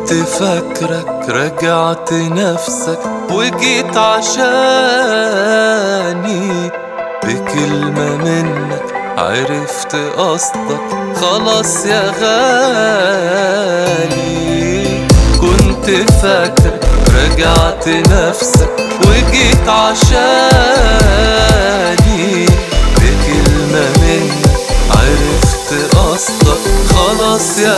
كنت فاكرك رجعت نفسك وجيت عشاني بكلمة منك عرفت قصدك خلاص يا غالي كنت فاكرك رجعت نفسك وجيت عشاني بكلمة منك عرفت قصدك خلاص يا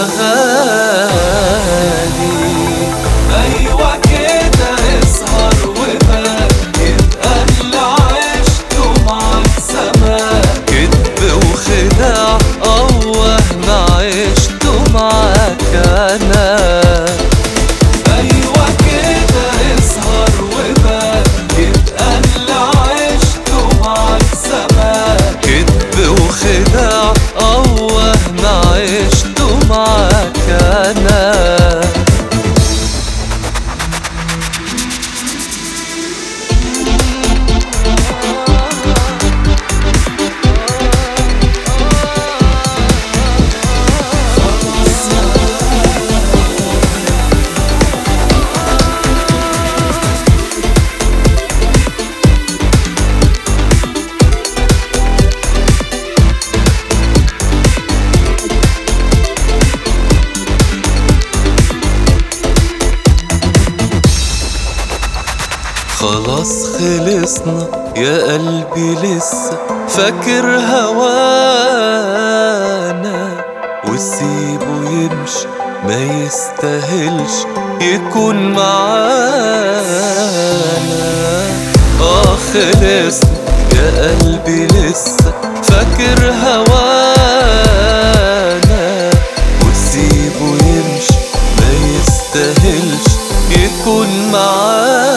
غالي أيوة كده اسهر وبات يبقى اللي عشته معاك زمان كدب وخداع اه وهم عشته معاك أنا أيوة كده اسهر وبات يبقى اللي عشته معاك زمان كدب وخداع اه وهم عشته معاك أنا خلاص خلصنا يا قلبي لسه فاكر هوانا وسيبه يمشي ما يستاهلش يكون معانا اه خلصنا يا قلبي لسه فاكر هوانا وسيبه يمشي ما يستاهلش يكون معانا